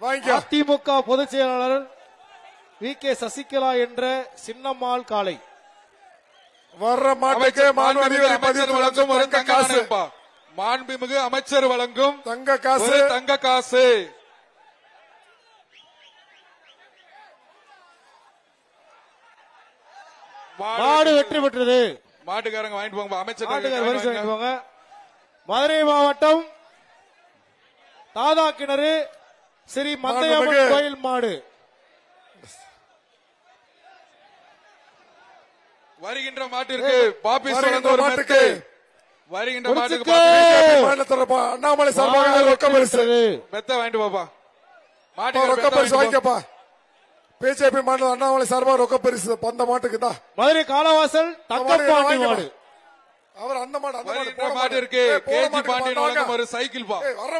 வாங்கிக்கோ அதிமுக பொதுச் செயலாளர் வி கே சசிகலா என்ற சின்னம்மாள் காலை வர்ற மாட்டுக்கு அமைச்சர் மாணவ மாண்புமிகு அதிகாரி அமைச்சர் பதிவு வழங்கும் ஒரு தங்க தங்க காசு நாணயம்பா மாண்புமிகு அமைச்சர் வழங்கும் தங்க காசு ஒரு தங்க காசு மாடு வெற்றி பெற்றது மாட்டுக்காரங்க வாங்கிட்டு போங்க அமைச்சர் மாட்டுக்கார வரிசை வாங்கிட்டு போங்க மதுரை மாவட்டம் தாதா கிணறு ஸ்ரீ மந்தையம்மன் மாண்புமிகு கோயில் மாடு வருகின்ற மாட்டிற்கு பாப்பி வருகின்ற சுரந்த ஒரு மாட்டுக்கு மெத்து வருகின்ற மாட்டுக்கு குறிச்சிக்கு. பாப்பி மாநில தொடர்பா அண்ணாமலை சார்பாக மாடு ரொக்க வெற்றி பரிசு பெற்றது மெத்த வாங்கிட்டு போப்பா அப்பா, மாட்டுக்கு ரொக்க பரிசு வாங்கிக்கப்பா பிஜேபி மாநில அண்ணாமலை சார்பாக ரொக்க பரிசு அந்த மாட்டுக்கு தான் மதுரை காலவாசல் தங்கப்பாண்டி வாங்கிக்கப்பா. மாடு அவர் அந்த மாடு அந்த மாடு வருகின்ற போன மாடு மாட்டிற்கு ஏய், போன கேஜி மாட்டுக்கு பாண்டியன் வாங்க. வழங்கும் ஒரு சைக்கிள் பா ஏய், வர்ற